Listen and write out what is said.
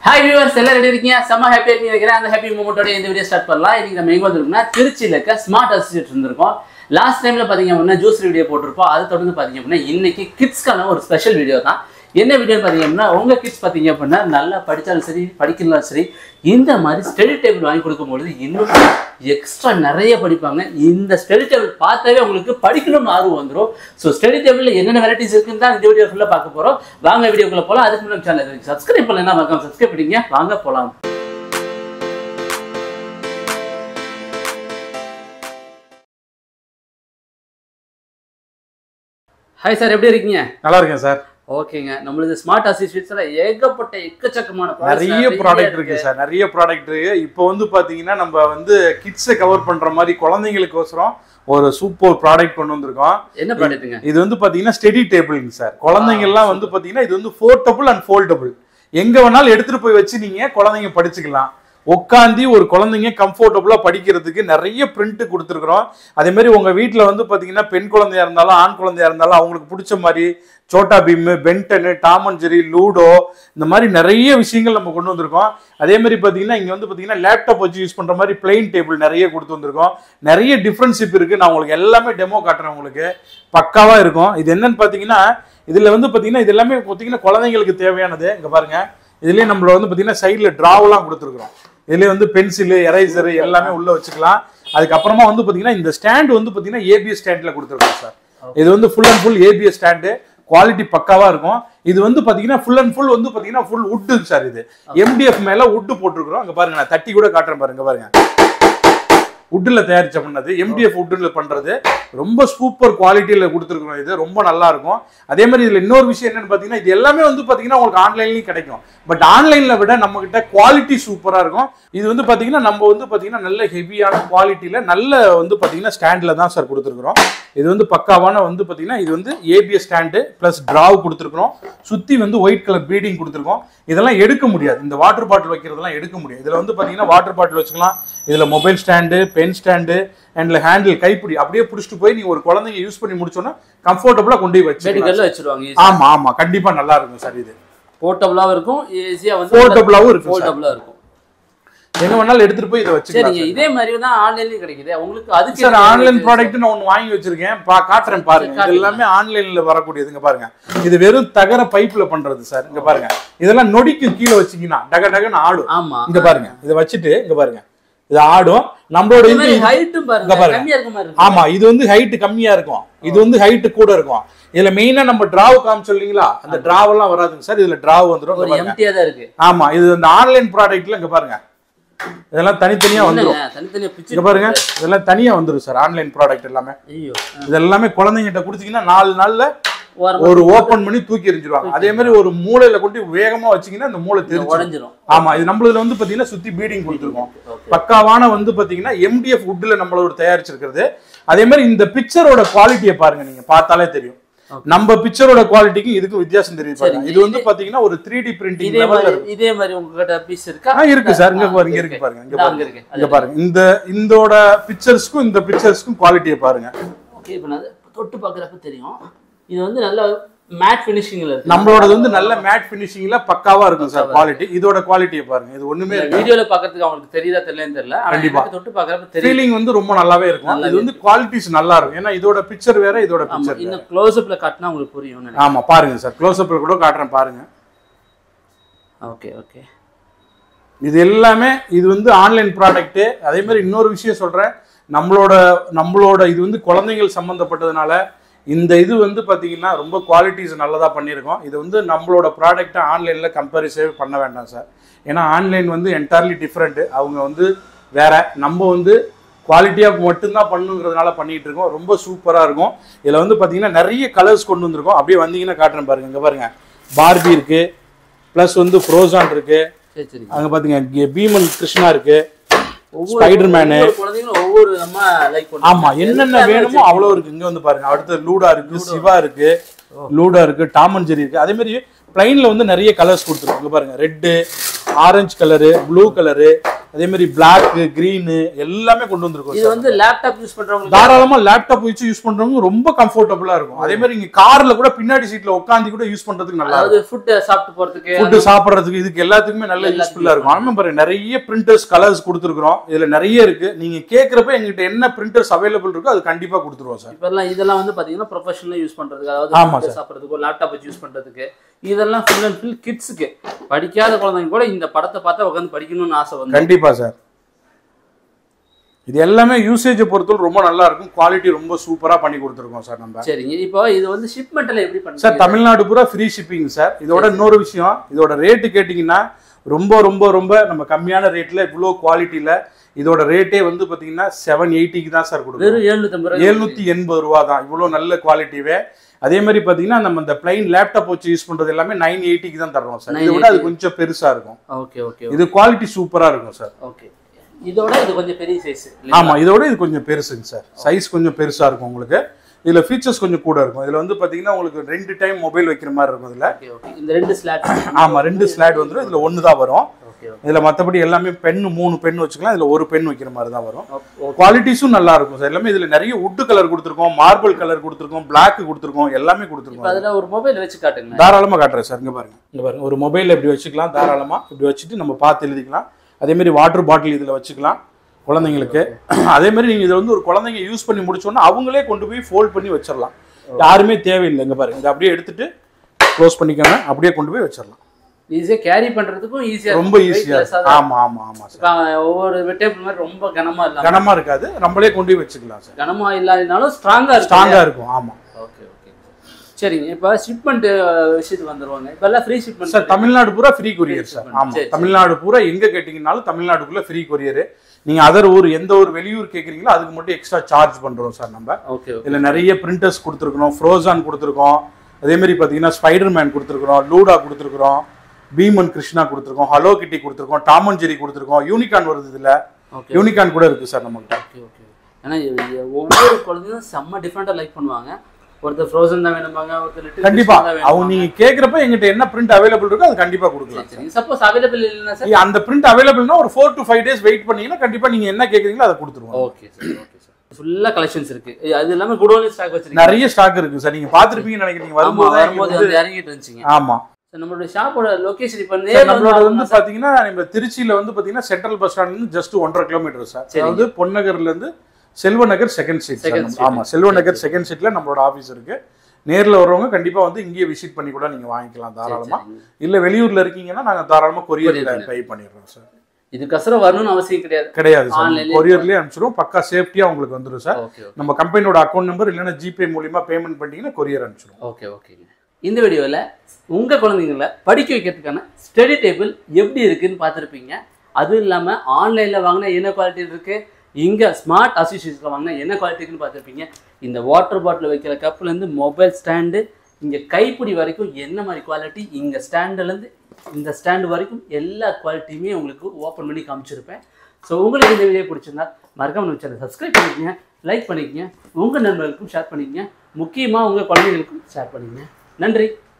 Hi viewers எல்லாம் ready இருக்கீங்க செம்ம ஹாப்பியாக இருக்கீங்க நினைக்கிறேன் அந்த ஹாப்பி மூமெண்ட்டோட இந்த வீடியோ ஸ்டார்ட் பண்ணலாம் இன்னைக்கு நம்ம எங்கே வந்திருக்கோம்னா திருச்சியில் இருக்க ஸ்மார்ட் அசிஸ்டன்ட் இருந்திருக்கோம் லாஸ்ட் டைமில் பார்த்தீங்க அப்படின்னா ஜூஸ் வீடியோ போட்டிருப்போம் அதை தொடர்ந்து பார்த்தீங்க அப்படின்னா இன்னைக்கு கிட்ஸ்க்கான ஒரு ஸ்பெஷல் வீடியோ தான் என்ன வீடியோ பார்த்தீங்க அப்படின்னா உங்கள் கிட்ஸ் பார்த்தீங்க அப்படின்னா நல்லா படித்தாலும் சரி படிக்கலாம் சரி இந்த மாதிரி ஸ்டடி டேபிள் வாங்கி கொடுக்கும்பொழுது இன்னும் எக்ஸ்ட்ரா நிறைய படிப்பாங்க இந்த ஸ்டடி டேபிள் பார்த்தாவே உங்களுக்கு படிக்கணும்னு ஆர்வம் வந்துடும் ஸோ ஸ்டடி டேபிளில் என்னென்ன வெரைட்டிஸ் இருக்குன்னு தான் இந்த வீடியோ ஃபுல்லாக பார்க்க போகிறோம் வாங்க வீடியோக்குள்ள போகலாம் அதுக்கு முன்னாடி சேனல் சப்ஸ்கிரைப் பண்ணலாம் மறக்காம சப்ஸ்கிரைப் பண்ணிங்க வாங்க போகலாம் ஹாய் சார் எப்படி இருக்கீங்க நல்லா இருக்கேன் சார் ஓகேங்க நம்மளது ஸ்மார்ட் அசிஸ்டன்ஸ்ல ஏகப்பட்ட எக்கச்சக்கமான products நிறைய ப்ராடக்ட் இருக்கு சார் நிறைய ப்ராடக்ட் இருக்கு இப்போ வந்து பாத்தீங்கன்னா நம்ம வந்து கிட்ஸை கவர் பண்ற மாதிரி குழந்தைங்களுக்கோசரம் ஒரு சூப்பர் ப்ராடக்ட் கொண்டு வந்திருக்கோம் என்ன ப்ராடக்ட்டுங்க இது வந்து பாத்தீங்கன்னா ஸ்டெடி டேபிள்ங்க சார் குழந்தைங்க எல்லாம் வந்து பாத்தீங்கன்னா இது வந்து ஃபோர்டபுள் அண்ட் ஃபோல்டபுள் எங்க வேணாலும் எடுத்துட்டு போய் வச்சு நீங்க குழந்தைங்க படிச்சுக்கலாம் உட்காந்து ஒரு குழந்தைங்க கம்ஃபர்டபுளா படிக்கிறதுக்கு நிறைய பிரிண்ட் கொடுத்துருக்குறோம் அதே மாதிரி உங்க வீட்ல வந்து பாத்தீங்கன்னா பெண் குழந்தையா இருந்தாலும் ஆண் குழந்தையா இருந்தாலும் அவங்களுக்கு பிடிச்ச மாதிரி சோட்டா பீமு பென்டனு டாம் அண்ட் ஜெரி லூடோ இந்த மாதிரி நிறைய விஷயங்கள் நம்ம கொண்டு வந்திருக்கோம் அதே மாதிரி பாத்தீங்கன்னா இங்க வந்து பாத்தீங்கன்னா லேப்டாப் வச்சு யூஸ் பண்ற மாதிரி பிளெயின் டேபிள் நிறைய கொடுத்து வந்திருக்கோம் நிறைய டிஃப்ரென்ஷிப் இருக்கு நான் உங்களுக்கு எல்லாமே டெமோ காட்டுறேன் உங்களுக்கு பக்காவா இருக்கும் இது என்னன்னு பாத்தீங்கன்னா இதுல வந்து பாத்தீங்கன்னா இது எல்லாமே பாத்தீங்கன்னா குழந்தைங்களுக்கு தேவையானது இங்க பாருங்க இதுலயே நம்மள வந்து பாத்தீங்கன்னா சைடுல டிராவெல்லாம் கொடுத்துருக்குறோம் இதுலயே வந்து பென்சிலு எரேசர் எல்லாமே உள்ள வச்சுக்கலாம் அதுக்கப்புறமா வந்து பாத்தீங்கன்னா இந்த ஸ்டாண்ட் வந்து பாத்தீங்கன்னா ஏபிஎஸ் ஸ்டாண்ட்ல கொடுத்துருக்கோம் சார் இது வந்து full and full ABS stand quality பக்காவா இருக்கும் இது வந்து பாத்தீங்கன்னா ஃபுல் அண்ட் ஃபுல் வந்து பாத்தீங்கன்னா ஃபுல் வுட்டு சார் இது எம்டிஎஃப் மேல வுட்டு போட்டிருக்கிறோம் அங்க பாருங்க நான் தட்டி கூட காட்டுறேன் பாருங்க பாருங்க வுட்டில் தயாரிச்ச பண்ணது எம்டிஎஃப் வுட்டில் பண்றது ரொம்ப சூப்பர் குவாலிட்டியில் கொடுத்துருக்குறோம் இது ரொம்ப நல்லா இருக்கும் அதே மாதிரி இதில் இன்னொரு விஷயம் என்னன்னு பார்த்தீங்கன்னா இது எல்லாமே வந்து பார்த்தீங்கன்னா உங்களுக்கு ஆன்லைன்லையும் கிடைக்கும் பட் ஆன்லைனில் விட நம்ம கிட்ட குவாலிட்டி சூப்பராக இருக்கும் இது வந்து பார்த்தீங்கன்னா நம்ம வந்து பார்த்தீங்கன்னா நல்ல ஹெவியான குவாலிட்டியில் நல்ல வந்து பார்த்தீங்கன்னா ஸ்டாண்டில் தான் சார் கொடுத்துருக்குறோம் இது வந்து பக்காவான வந்து பார்த்தீங்கன்னா இது வந்து ஏபிஎஸ் ஸ்டாண்டு ப்ளஸ் ட்ராவ் கொடுத்துருக்குறோம் சுற்றி வந்து ஒயிட் கலர் பீடிங் கொடுத்துருக்கோம் இதெல்லாம் எடுக்க முடியாது இந்த வாட்டர் பாட்டில் வைக்கிறதெல்லாம் எடுக்க முடியாது இதில் வந்து பார்த்தீங்கன்னா வாட்டர் பாட்டில் வச்சுக்கலாம் இதில் mobile stand pen stand and handle கைப்பிடி அப்படியே பிடிச்சிட்டு போய் நீங்க ஒரு குழந்தைங்க யூஸ் பண்ணி முடிச்சோன்னா கம்ஃபர்டபுளா கொண்டு போய் வச்சு மெடிக்கல்ல வச்சிருவாங்க ஆமா ஆமா கண்டிப்பா நல்லா இருக்கும் சார் இது போர்ட்டபுளாவும் இருக்கும் ஈஸியா வந்து போர்ட்டபுளாவும் இருக்கும் சார் போர்ட்டபுளா இருக்கும் எங்க வேணாலும் எடுத்துட்டு போய் இதை வச்சுக்கலாம் சரிங்க இதே மாதிரி தான் ஆன்லைன்லயும் கிடைக்குது உங்களுக்கு அதுக்கு சார் என்ன ஆன்லைன் rate? ப்ராடக்ட் நான் ஒன்று வாங்கி வச்சிருக்கேன் பா காட்டுறேன் பாருங்க இது எல்லாமே ஆன்லைன்ல வரக்கூடியதுங்க பாருங்க இது வெறும் தகர பைப்ல பண்றது சார் இங்க பாருங்க இதெல்லாம் நொடிக்கு கீழே வச்சீங்கன்னா டக டகன்னு ஆடும் ஆமா இங்க பாருங்க இதை வச்சுட்டு இங்க பாருங்க இது ஆடும் நம்மளோட இதே இது மாதிரி ஹைட்டும் இங்க பாருங்க பாருங்க. கம்மியா இருக்க மாதிரி இருக்கு ஆமா இது வந்து ஹைட் கம்மியா இருக்கும் இது வந்து ஹைட் கூட இருக்கும் இதுல மெயினா நம்ம டிராவ் காமிச்சோம் இல்லைங்களா அந்த டிராவ் எல்லாம் வராதுங்க சார் இதுல டிராவ் வந்துரும் இங்க ஒரு பாருங்க. எம்டியா தான் இருக்கு ஆமா இது இந்த ஆன்லைன் ப்ராடக்ட்ல இங்க பாருங்க இதெல்லாம் தனித்தனியா வந்துரும் என்னங்க, தனித்தனியா பிச்சு இங்க பாருங்க இதெல்லாம் தனியா வந்துரும் சார் ஆன்லைன் ப்ராடக்ட் எல்லாமே ஐயோ இது எல்லாமே குழந்தைங்கிட்ட கொடுத்தீங்கன்னா நாலு நாள்ல ஓரமா ஒரு ஓபன் பண்ணி தூக்கி எறிஞ்சிருவாங்க அதே மாதிரி ஒரு மூலையில கொண்டு வேகமா வச்சீங்கன்னா இந்த மூளை தெரிஞ்சு உடைஞ்சிரும் ஆமா இது நம்மளதுல வந்து பாத்தீங்கன்னா சுத்தி பீடிங் கொடுத்துருக்கோம் ஓகே பக்காவான வந்து பாத்தீங்கன்னா எம்டிஎஃப் வுட்ல நம்மளோட தயாரிச்சிருக்கிறது அதே மாதிரி இந்த பிக்சரோட குவாலிட்டியை பாருங்க நீங்க பார்த்தாலே தெரியும் Okay. நம்ம பிக்சரோட குவாலிட்டிக்கு இதுக்கும் வித்தியாசம் தெரியும் பாருங்க சரி, இது வந்து பாத்தீங்கன்னா ஒரு த்ரீ டி பிரிண்டிங் இதே மாதிரி இதே மாதிரி உங்ககிட்ட பீஸ் இருக்கா ஆ இருக்கு சார் இங்க ஆ, பாருங்க இங்க இருக்கு பாருங்க இங்க இந்தா, அங்க பாருங்க இருக்கு இங்க பாருங்க இந்த இந்தோட பிக்சர்ஸ்க்கும் இந்த பிக்சர்ஸ்க்கும் குவாலிட்டியை பாருங்க ஓகே இப்போ நான் தொட்டு பார்க்குறப்ப தெரியும் இது வந்து நல்ல மேட் ஃபினிஷிங்ல இருக்கு நம்மளோடது வந்து நல்ல மேட் பினிஷிங்ல பக்காவா இருக்கும் சார் குவாலிட்டி இதோட குவாலிட்டியை பாருங்க இது ஒண்ணுமே இந்த வீடியோல பார்க்கறதுக்கு அவங்களுக்கு தெரியுதா தெரியலன்னு தெரியல ஆனா கண்டிப்பா. எனக்கு தொட்டு பார்க்கறப்ப தெரியும் ஃபீலிங் வந்து ரொம்ப நல்லாவே இருக்கும் இது வந்து குவாலிட்டிஸ் நல்லா இருக்கும் ஏன்னா இதோட பிக்சர் வேற இதோட ஆமா பிக்சர் இன்னும் க்ளோஸ் அப்ல காட்டினா உங்களுக்கு புரியும் நினைக்கிறேன் ஆமா பாருங்க சார் க்ளோஸ் அப்ல கூட காட்டுறேன் பாருங்க ஓகே ஓகே இது எல்லாமே இது வந்து ஆன்லைன் ப்ராடக்ட்டு அதே மாதிரி இன்னொரு விஷயம் சொல்கிறேன் நம்மளோட நம்மளோட இது வந்து குழந்தைகள் சம்மந்தப்பட்டதுனால இந்த இது வந்து பார்த்தீங்கன்னா ரொம்ப குவாலிட்டிஸ் நல்லதாக பண்ணியிருக்கோம் இது வந்து நம்மளோட ப்ராடக்ட்டை ஆன்லைனில் கம்பேரிசே பண்ண வேண்டாம் சார் ஏன்னா ஆன்லைன் வந்து என்டையர்லி டிஃப்ரெண்ட்டு அவங்க வந்து வேற நம்ம வந்து குவாலிட்டியாக மட்டும்தான் பண்ணுங்கிறதுனால பண்ணிட்டு இருக்கோம் ரொம்ப சூப்பராக இருக்கும் இதில் வந்து பார்த்தீங்கன்னா நிறைய கலர்ஸ் கொண்டு வந்திருக்கோம் அப்படியே வந்தீங்கன்னா காட்டுறேன் பாருங்க இங்கே பாருங்க பார்பி இருக்குது ப்ளஸ் வந்து ஃப்ரோசான் இருக்குது சரி சரி அங்க பாத்தீங்க இங்க பீமன் கிருஷ்ணா இருக்கு ஒவ்வொரு ஸ்பைடர்மேனு. ஒவ்வொரு குழந்தைங்களும் ஒவ்வொரு நம்ம லைக் ஆமா என்னென்ன வேணுமோ அவ்வளோ இருக்கு இங்க வந்து பாருங்க அடுத்து லூடா இருக்கு சிவா இருக்கு லூடா இருக்கு டாம் அண்ட் ஜெரி இருக்கு அதே மாதிரி பிளைன்ல வந்து நிறைய கலர்ஸ் கொடுத்துருக்கோம் இங்க பாருங்க red orange colour blue colour அதே மாதிரி பிளாக் கிரீன் எல்லாமே கொண்டு வந்திருக்கோம் இது வந்து லேப்டாப் யூஸ் பண்றவங்களுக்கு தாராளமா லேப்டாப் வச்சு யூஸ் பண்றவங்க ரொம்ப கம்ஃபர்டபுளா இருக்கும் அதே மாதிரி நீங்க கார்ல கூட பின்னாடி சீட்ல உட்காந்து கூட யூஸ் பண்றதுக்கு நல்லா இருக்கும் அதாவது ஃபுட் சாப்பிட்டு போறதுக்கு ஃபுட்டு சாப்பிடுறதுக்கு இதுக்கு எல்லாத்துக்குமே நல்ல யூஸ்ஃபுல்லா இருக்கும் ஆனா பாருங்க நிறைய பிரிண்டர்ஸ் கலர்ஸ் கொடுத்துருக்கோம் இதுல நிறைய இருக்கு நீங்க கேக்குறப்ப எங்கிட்ட என்ன பிரிண்டர்ஸ் அவைலபிள் இருக்கோ அது கண்டிப்பா கொடுத்துருவோம் சார் இப்ப எல்லாம் இதெல்லாம் வந்து பாத்தீங்கன்னா ப்ரொஃபஷனலா யூஸ் பண்றதுக்கு அதாவது ஆமா food சாப்பிடுறதுக்கோ லேப்டாப் வச்சு யூஸ் பண்றதுக்கு இதெல்லாம் ஃபுல் அண்ட் ஃபுல் கிட்ஸுக்கு படிக்காத குழந்தைங்க கூட இந்த படத்தை பார்த்தா உட்காந்து படிக்கணும்னு ஆசை வந்து கண்டிப்பா சார் இது எல்லாமே யூசேஜை பொறுத்தவரை ரொம்ப நல்லா இருக்கும் குவாலிட்டி ரொம்ப சூப்பரா பண்ணி கொடுத்துருக்கோம் சார் நம்ம சரிங்க இப்போ இது வந்து ஷிப்மெண்ட்ல எப்படி சார் பண்ணுங்க தமிழ்நாடு பூரா ஃப்ரீ ஷிப்பிங் சார் இதோட இன்னொரு விஷயம் இதோட ரேட்டு கேட்டிங்கன்னா ரொம்ப ரொம்ப ரொம்ப நம்ம கம்மியான ரேட்ல இவ்வளோ குவாலிட்டியில இதோட ரேட்டே வந்து பாத்தீங்கன்னா செவன் எயிட்டிக்கு தான் சார் கொடுக்குறோம் வெறும் எழுநூத்தி ஐம்பது ரூபாய் எழுநூத்தி எண்பது ரூபா தான் இவ்வளோ நல்ல குவாலிட்டிவே அதே மாதிரி பாத்தீங்கன்னா நம்ம இந்த பிளைன் லேப்டாப் வச்சு யூஸ் பண்றது எல்லாமே நைன் எயிட்டிக்கு தான் தர்றோம் சார் இதை விட அது கொஞ்சம் பெருசா இருக்கும் ஓகே ஓகே இது குவாலிட்டி சூப்பரா இருக்கும் சார் ஓகே இதோட இது கொஞ்சம் பெரிய சைஸ் ஆமா இதோட இது கொஞ்சம் பெருசுங்க சார் சைஸ் கொஞ்சம் பெருசா இருக்கும் உங்களுக்கு இதுல ஃபீச்சர்ஸ் கொஞ்சம் கூட இருக்கும் இதுல வந்து பாத்தீங்கன்னா உங்களுக்கு ரெண்டு டைம் மொபைல் வைக்கிற மாதிரி இருக்கும் இதுல ஓகே ஓகே இந்த ரெண்டு ஸ்லாட் ஆமா ரெண்டு ஸ்லாட் வந்துடும் இதுல ஒன்று தான் வரும் ஓகே இதுல மத்தபடி எல்லாமே பென் மூணு பென் வச்சுக்கலாம் இதுல ஒரு பென் வைக்கிற மாதிரி தான் வரும் ஓகே குவாலிட்டிஸும் நல்லா இருக்கும் சார் எல்லாமே இதுல நிறைய உட்டு கலர் கொடுத்துருக்கோம் மார்பிள் கலர் கொடுத்துருக்கோம் Black கொடுத்துருக்கோம் எல்லாமே இப்போ கொடுத்துருக்கோம் அதுல ஒரு மொபைல் வச்சு காட்டுங்க தாராளமா காட்டுறேன் சார் இங்க பாருங்க இங்க பாருங்க ஒரு மொபைல் இப்படி வச்சுக்கலாம் தாராளமா இப்படி வச்சுட்டு நம்ம பார்த்து எழுதிக்கலாம் அதே மாதிரி வாட்டர் பாட்டில் இதுல வச்சுக்கலாம் குழந்தைங்களுக்கு அதே மாதிரி நீங்க இதை வந்து ஒரு குழந்தைங்க யூஸ் பண்ணி முடிச்சோன்னா அவங்களே கொண்டு போய் ஃபோல்ட் பண்ணி வச்சிடலாம் யாருமே தேவையில்லை இங்க பாருங்க இதை அப்படியே எடுத்துட்டு க்ளோஸ் பண்ணிக்கோங்க அப்படியே கொண்டு போய் வச்சிடலாம் ஈஸியா கேரி பண்றதுக்கும் ஈஸியா ரொம்ப ஈஸியா ஆமா ஆமா ஆமா சார் ஒவ்வொரு டேபிள் மாதிரி ரொம்ப கனமா இல்லாம கனமா இருக்காது நம்மளே கொண்டு போய் வச்சுக்கலாம் சார் கனமா இல்லாதனாலும் ஸ்ட்ராங்கா இருக்கு ஸ்ட்ராங்கா இருக்கும் ஆமா ஓகே ஓகே சரிங்க இப்போ ஷிப்மெண்ட் விஷயத்துக்கு வந்துருவாங்க இப்போ எல்லாம் ஃப்ரீ ஷிப்மெண்ட் சார் தமிழ்நாடு பூரா ஃப்ரீ கொரியர் சார் சரி, ஆமா சரி. தமிழ்நாடு பூரா எங்க கேட்டீங்கன்னாலும் தமிழ்நாடுக்குள்ள ஃப்ரீ கொரியர் நீங்க அதர் ஊர் எந்த ஒரு வெளியூர் கேக்குறீங்களோ அதுக்கு மட்டும் எக்ஸ்ட்ரா சார்ஜ் பண்றோம் சார் நம்ம ஓகே ஓகே இதுல நிறைய பிரிண்டர்ஸ் கொடுத்துருக்கோம் ஃப்ரோசான் கொடுத்துருக்கோம் அதே மாதிரி பாத்தீங்கன்னா ஸ்பைடர் மேன் கொடுத்துருக்கோம் லூடா கொடுத்துருக்கோம் பீமன் கிருஷ்ணா கொடுத்துருக்கோம் ஹலோ கிட்டி கொடுத்துருக்கோம் டாம் அண்ட் ஜெரி கொடுத்துருக்கோம் யூனிகான் வருது இதுல ஓகே யூனிகான் கூட இருக்கு சார் நம்மகிட்ட ஓகே ஓகே ஏன்னா இது- இது ஒவ்வொரு குழந்தையும் செம்ம டிஃப்ரெண்டாக லைக் பண்ணுவாங்க ஒருத்தர் ஃப்ரோசன் தான் வேணும்பாங்க ஒருத்தர் லிட்டில் கண்டிப்பா அவங்க நீங்க கேக்குறப்ப எங்கிட்ட என்ன பிரிண்ட் அவைலபிள் இருக்கோ அது கண்டிப்பா கொடுக்கலாம் சரி சப்போஸ் அவைலபிள் இல்லைன்னா சார் ஐயா, அந்த பிரிண்ட் அவைலபிள்னா ஒரு four to five days wait பண்ணீங்கன்னா கண்டிப்பா நீங்க என்ன கேக்குறீங்களோ அதை கொடுத்துருவோம் ஓகே சார் ஓகே சார் ஃபுல்லா கலெக்ஷன்ஸ் இருக்கு இது- அது இல்லாம குடோன்ல ஸ்டாக் வச்சிருக்கீங்க நிறைய ஸ்டாக் இருக்கு சார் நீங்க பாத்துருப்பீங்கன்னு நினைக்கிறீங்க ஆமா வரும்போது தான் வரும்போது இங்க வந்து இறங்கிட்டு இருந்துச்சுங்க வந்து- ஆமா சார் நம்மளோட ஷாப்போட லொகேஷன் இப்போ சார், நேர்ல நம்மளோட வந்து வந்து பாத்தீங்கன்னா நம்ம திருச்சியில வந்து பாத்தீங்கன்னா சென்ட்ரல் பஸ் ஸ்டாண்ட்ல இருந்து ஜஸ்ட் ஒன்றரை கிலோமீட்டர் சார் சரிங்க. அதாவது பொன்னகர்ல இருந்து Selva Nagar second street Second street. ஆமா செல்வ நகர் செகண்ட் சீட்ல நம்மளோட ஆபீஸ் இருக்கு நேர்ல வரவங்க கண்டிப்பா வந்து இங்கேயே விசிட் பண்ணி கூட நீங்க வாங்கிக்கலாம் தாராளமா இல்ல வெளியூர்ல இருக்கீங்கன்னா நாங்க தாராளமா கொரியர்ல பே பண்ணிடுறோம் சார் இதுக்கசரம் வரணும்னு அவசியம் கிடையாது கிடையாது சார் Online-லயே கொரியர்லயே அனுப்பிச்சிடுவோம் பக்கா சேஃப்டியா உங்களுக்கு வந்துடும் சார் ஓகே ஓகே நம்ம கம்பெனியோட அக்கௌண்ட் நம்பர் இல்லைன்னா ஜிபே மூலியமா பேமெண்ட் பண்ணிட்டீங்கன்னா கொரியர் அனுப்பிச்சிடுவோம் ஓகே ஓகேங்க இந்த வீடியோவில் உங்கள் குழந்தைங்கள படிக்க வைக்கிறதுக்கான ஸ்டடி டேபிள் எப்படி இருக்குன்னு பார்த்துருப்பீங்க அதுவும் இல்லாமல் ஆன்லைனில் வாங்கினா என்ன குவாலிட்டி இருக்குது இங்கே ஸ்மார்ட் அசோசியேஷனில் வாங்கினா என்ன குவாலிட்டி இருக்குன்னு பார்த்துருப்பீங்க இந்த வாட்டர் பாட்டில் வைக்கிற கப்லேருந்து மொபைல் ஸ்டாண்டு இங்கே கைப்பிடி வரைக்கும் என்ன மாதிரி குவாலிட்டி இங்கே ஸ்டாண்டுலேருந்து இந்த ஸ்டாண்டு வரைக்கும் எல்லா குவாலிட்டியுமே உங்களுக்கு ஓப்பன் பண்ணி காமிச்சிருப்பேன் ஸோ உங்களுக்கு இந்த வீடியோ பிடிச்சிருந்தா மறக்காம நம்ம சேனல் சப்ஸ்கிரைப் பண்ணிக்கங்க லைக் பண்ணிக்கங்க உங்கள் நண்பர்களுக்கும் ஷேர் பண்ணிக்கங்க முக்கியமாக உங்கள் குழந்தைகளுக்கும் ஷேர் பண்ணிக்கங்க நன்றி